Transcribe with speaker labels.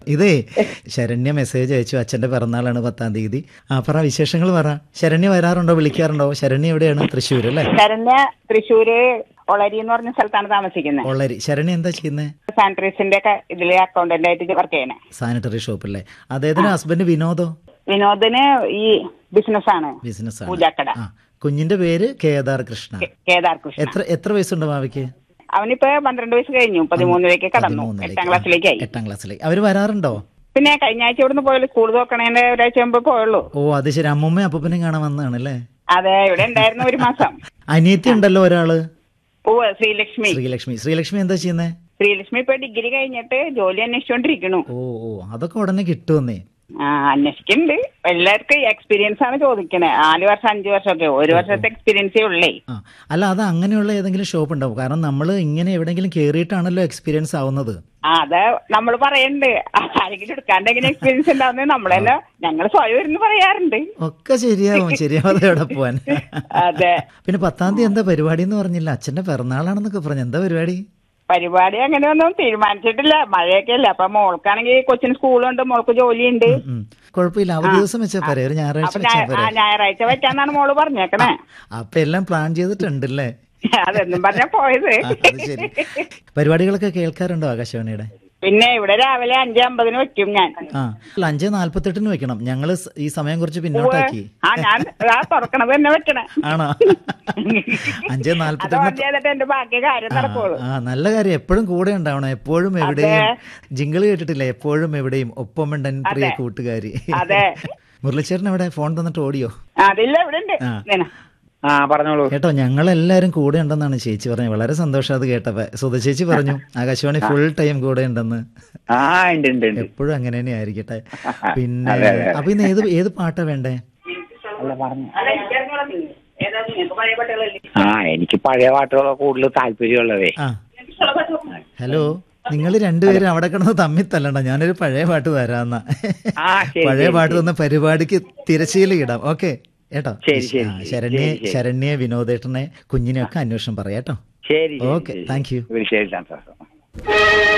Speaker 1: ഇതേ ശരണ്യ മെസ്സേജ് അയച്ചു അച്ഛന്റെ പിറന്നാളാണ് പത്താം തീയതി ആ പറ വിശേഷങ്ങൾ പറ ശരണ്യ വരാറുണ്ടോ വിളിക്കാറുണ്ടോ ശരണ്യ എവിടെയാണ് തൃശ്ശൂർ അല്ലേ
Speaker 2: ശരണ്യ തൃശ്ശൂര് ഒളരി എന്ന് പറഞ്ഞ സ്ഥലത്താണ് താമസിക്കുന്നത്
Speaker 1: ഒള്ളരി ശരണ്യ എന്താ ചെയ്യുന്നത്
Speaker 2: സാനിറ്ററീസിന്റെ ഒക്കെ ഇതില് അക്കൗണ്ടന്റ് ആയിട്ട് വർക്ക് ചെയ്യണേ
Speaker 1: സാനിറ്ററി ഷോപ്പല്ലേ അദ്ദേഹത്തിന്റെ ഹസ്ബൻഡ് വിനോദോ
Speaker 2: വിനോദിന് ഈ ബിസിനസ് ആണ്
Speaker 1: ബിസിനസ് ആണ്
Speaker 2: പൂജാക്കട
Speaker 1: ആ കുഞ്ഞിന്റെ പേര് കേദാർ കൃഷ്ണ
Speaker 2: കേ- കേദാർ കൃഷ്ണ
Speaker 1: എത്ര എത്ര വയസ്സുണ്ട് മാവിക്ക്
Speaker 2: അവനിപ്പോ പന്ത്രണ്ട് വയസ്സ് കഴിഞ്ഞു പതിമൂന്നിലേക്ക് കടന്നു
Speaker 1: പതിമൂന്നിലേക്ക്.
Speaker 2: എട്ടാം ക്ലാസ്സിലേക്കായി
Speaker 1: എട്ടാം ക്ലാസ്സിലേക്ക് അവര് വരാറുണ്ടോ
Speaker 2: പിന്നെ കഴിഞ്ഞ ആഴ്ച ഇവിടുന്ന് പോയല്ലോ സ്കൂൾ തുറക്കണേന്റെ ഒരാഴ്ച മുമ്പ് പോയുള്ളൂ
Speaker 1: ഓ അത് ശരി അമ്മൂമ്മയും അപ്പൂപ്പനെയും കാണാൻ വന്നതാണല്ലേ
Speaker 2: അതെ ഇവിടെ ഉണ്ടായിരുന്നു ഒരു മാസം
Speaker 1: അനിയത്തി ഉണ്ടല്ലോ ഒരാള്
Speaker 2: പൂവ് ശ്രീലക്ഷ്മി
Speaker 1: ശ്രീലക്ഷ്മി ശ്രീലക്ഷ്മി എന്താ ചെയ്യുന്നേ
Speaker 2: ശ്രീലക്ഷ്മി ഇപ്പൊ ഡിഗ്രി കഴിഞ്ഞിട്ട് ജോലി അന്വേഷിച്ചോണ്ടിരിക്കണു
Speaker 1: ഓ ഓ അതൊക്കെ ഉടനെ കിട്ടുമെന്നേ
Speaker 2: ആ അന്വേഷിക്കുന്നുണ്ട് എല്ലാവർക്കും എക്സ്പീരിയൻസ് ആണ് ചോദിക്കണേ നാല് വർഷം അഞ്ചു വർഷമൊക്കെ ഒരു വർഷത്തെ എക്സ്പീരിയൻസേ ഉള്ളേ
Speaker 1: ആ അല്ല അത് അങ്ങനെയുള്ള ഏതെങ്കിലും ഷോപ്പ് ഉണ്ടാവും കാരണം നമ്മൾ ഇങ്ങനെ എവിടെയെങ്കിലും കയറിയിട്ടാണല്ലോ എക്സ്പീരിയൻസ് ആവുന്നത്
Speaker 2: ആ അത് നമ്മൾ പറയണ്ട് ആരെങ്കിലും എടുക്കാണ്ട് എങ്ങനെ എക്സ്പീരിയൻസ് ഉണ്ടാവുന്നത് നമ്മൾ തന്നെ ഞങ്ങൾ സ്വയം ഇരുന്ന് പറയാറുണ്ട്
Speaker 1: ഒക്കെ ശരിയാവും ശരിയാവാതെ എവിടെ പോവാൻ
Speaker 2: അതെ
Speaker 1: പിന്നെ പത്താം തീയതി എന്താ പരിപാടി എന്ന് പറഞ്ഞില്ല അച്ഛന്റെ പിറന്നാളാണെന്നൊക്കെ പറഞ്ഞു എന്താ പരിപാടി
Speaker 2: പരിപാടി അങ്ങനെ ഒന്നും തീരുമാനിച്ചിട്ടില്ല മഴയൊക്കെ അല്ലേ അപ്പൊ മോൾക്കാണെങ്കിൽ കൊച്ചിന് സ്കൂളുണ്ട് മോൾക്ക് ജോലിയുണ്ട്
Speaker 1: ഉം. കുഴപ്പമില്ല അവധി ദിവസം വെച്ചാ പോരെ ഒരു ഞായറാഴ്ച
Speaker 2: അപ്പൊ
Speaker 1: വെച്ചാ
Speaker 2: ഞാ-
Speaker 1: പോരെ
Speaker 2: ആ ഞായറാഴ്ച വെക്കാന്നാണ് മോള് പറഞ്ഞേക്കണേ
Speaker 1: അപ്പൊ എല്ലാം പ്ലാൻ ചെയ്തിട്ടുണ്ടല്ലേ
Speaker 2: അതെന്നും പറഞ്ഞ പോയത്
Speaker 1: ആ, അത് ശരി പരിപാടികളൊക്കെ കേൾക്കാറുണ്ടോ ആകാശവാണിയുടെ
Speaker 2: പിന്നെ ഇവിടെ രാവിലെ അഞ്ചേ അമ്പതിന് വെക്കും ഞാൻ
Speaker 1: ആ അല്ല അഞ്ച് നാല്പത്തെട്ടിന് വെക്കണം ഞങ്ങള് സ് ഈ സമയം കുറച്ച് പിന്നോട്ടാക്കി
Speaker 2: ആ ഞാൻ ആ തുറക്കണത് തന്നെ വെക്കണേ
Speaker 1: ആണോ അഞ്ച്
Speaker 2: അത് ഓൺ
Speaker 1: നാല്പത്തെട്ടിന്
Speaker 2: ചെയ്തിട്ട് എന്റെ ബാക്കി കാര്യം നടക്കുള്ളൂ
Speaker 1: ആ നല്ല കാര്യം എപ്പോഴും കൂടെ ഉണ്ടാവണം എപ്പോഴും എവിടെയും ജിങ്കിള് കേട്ടിട്ടില്ല എപ്പോഴും എവിടെയും ഒപ്പമുണ്ടൻ പ്രിയ കൂട്ടുകാരി
Speaker 2: അതെ.
Speaker 1: മുരളിച്ചേരൻ എവിടെ ഫോൺ തന്നിട്ട് ഓടിയോ
Speaker 2: അതില്ല ഇവിടെ ഉണ്ട്
Speaker 1: ആ.
Speaker 2: ഇങ്ങനെ.
Speaker 3: ആ പറഞ്ഞോളൂ
Speaker 1: കേട്ടോ ഞങ്ങളെല്ലാരും കൂടെ ഉണ്ടെന്നാണ് ചേച്ചി പറഞ്ഞത് വളരെ സന്തോഷം അത് കേട്ടപ്പോ സുധ ചേച്ചി പറഞ്ഞു ആകാശവാണി ഫുൾ ടൈം കൂടെ ഉണ്ടെന്ന്
Speaker 3: ആ ഉണ്ട് ഉണ്ട് ഉണ്ട്
Speaker 1: എപ്പോഴും അങ്ങനെ തന്നെ ആയിരിക്കട്ടെ പിന്നെ
Speaker 3: അതെ, അതെ.
Speaker 1: അപ്പൊ ഇന്ന് ഏത് ഏത് പാട്ടാ വേണ്ടേ
Speaker 3: അല്ല പറഞ്ഞു
Speaker 2: അല്ല, എനിക്കറിഞ്ഞൂടാ നീ. ഏതാ നിങ്ങൾക്ക് പഴയ പാട്ടുകളല്ലേ?
Speaker 3: ആ എനിക്ക് പഴയ പാട്ടുകളൊക്കെ കൂടുതൽ താല്പര്യമുള്ളതേ
Speaker 1: ആ ഹലോ നിങ്ങൾ രണ്ടുപേരും അവിടെ കിടന്ന് തമ്മിൽ തല്ലണ്ട ഞാനൊരു പഴയ പാട്ട് തരാന്ന
Speaker 3: ആ, ശരി,
Speaker 1: പഴയ
Speaker 3: ശരി,
Speaker 1: പാട്ട് തന്ന പരിപാടിക്ക് തിരശ്ശീല ഇടാം ഓക്കെ കേട്ടോ
Speaker 3: ശരി, ശരി,
Speaker 1: ആ, ശരണ്യെ
Speaker 3: ശരി, ശരി.
Speaker 1: ശരണ്യെ വിനോദേട്ടനെ കുഞ്ഞിനെയൊക്കെ അന്വേഷണം പറയാം കേട്ടോ
Speaker 3: ശരി ശരി,
Speaker 1: ഓക്കെ,
Speaker 3: ശരി.
Speaker 1: Thank you.
Speaker 3: ശരി സന്തോഷം